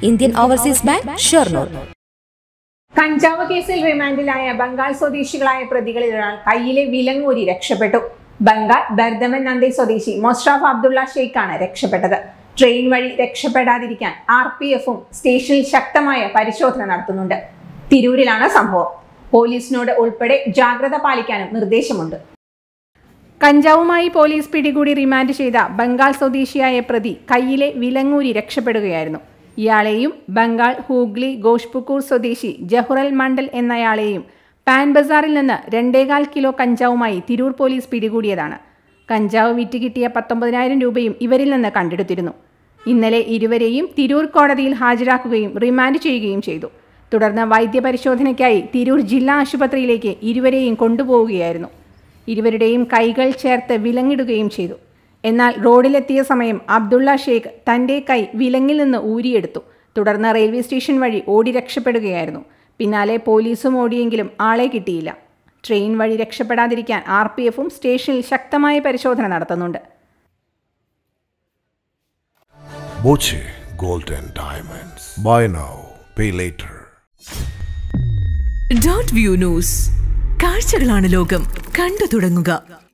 Indian overseas bank Shoranur കഞ്ചാവ് കേസിൽ റിമാൻഡിലായ ബംഗാൾ സ്വദേശികളായ പ്രതികളിൽ ഒരാൾ കയ്യിലെ വിലങ്ങൂരി രക്ഷപ്പെട്ടു ബംഗാൾ ബർദമൻ നന്ദി സ്വദേശി മൊസ്റാഫ് അബ്ദുള്ള ഷെയ്ഖാണ് രക്ഷപ്പെട്ടത് ട്രെയിൻ വഴി രക്ഷപ്പെടാതിരിക്കാൻ ആർ പി എഫും സ്റ്റേഷനിൽ ശക്തമായ പരിശോധന നടത്തുന്നുണ്ട് തിരൂരിലാണ് സംഭവം പോലീസിനോട് ഉൾപ്പെടെ ജാഗ്രത പാലിക്കാനും നിർദ്ദേശമുണ്ട് കഞ്ചാവുമായി പോലീസ് പിടികൂടി റിമാൻഡ് ചെയ്ത ബംഗാൾ സ്വദേശിയായ പ്രതി കയ്യിലെ വിലങ്ങൂരി രക്ഷപ്പെടുകയായിരുന്നു ഇയാളെയും ബംഗാൾ ഹൂഗ്ലി ഗോഷ്പുക്കൂർ സ്വദേശി ജഹുറൽ മണ്ഡൽ എന്നയാളെയും പാൻ ബസാറിൽ നിന്ന് രണ്ടേകാൽ കിലോ കഞ്ചാവുമായി തിരൂർ പോലീസ് പിടികൂടിയതാണ് കഞ്ചാവ് വിറ്റ് കിട്ടിയ പത്തൊമ്പതിനായിരം രൂപയും ഇവരിൽ നിന്ന് കണ്ടെടുത്തിരുന്നു ഇന്നലെ ഇരുവരെയും തിരൂർ കോടതിയിൽ ഹാജരാക്കുകയും റിമാൻഡ് ചെയ്യുകയും ചെയ്തു തുടർന്ന് വൈദ്യപരിശോധനയ്ക്കായി തിരൂർ ജില്ലാ ആശുപത്രിയിലേക്ക് ഇരുവരെയും കൊണ്ടുപോവുകയായിരുന്നു ഇരുവരുടെയും കൈകൾ ചേർത്ത് വിലങ്ങിടുകയും ചെയ്തു എന്നാൽ റോഡിലെത്തിയ സമയം അബ്ദുള്ള ഷെയ്ഖ് തൻ്റെ കൈ വിലങ്ങിൽ നിന്ന് ഊരിയെടുത്തു തുടർന്ന് റെയിൽവേ സ്റ്റേഷൻ വഴി ഓടി രക്ഷപ്പെടുകയായിരുന്നു പിന്നാലെ പോലീസും ഓടിയെങ്കിലും ആളെ കിട്ടിയില്ല ട്രെയിൻ വഴി രക്ഷപ്പെടാതിരിക്കാൻ ആർ പി എഫും സ്റ്റേഷനിൽ ശക്തമായ പരിശോധന നടത്തുന്നുണ്ട് Boche Gold and Diamonds. Buy now, pay later. Dot view news കാഴ്ചകളാണ് ലോകം കണ്ടു തുടങ്ങുക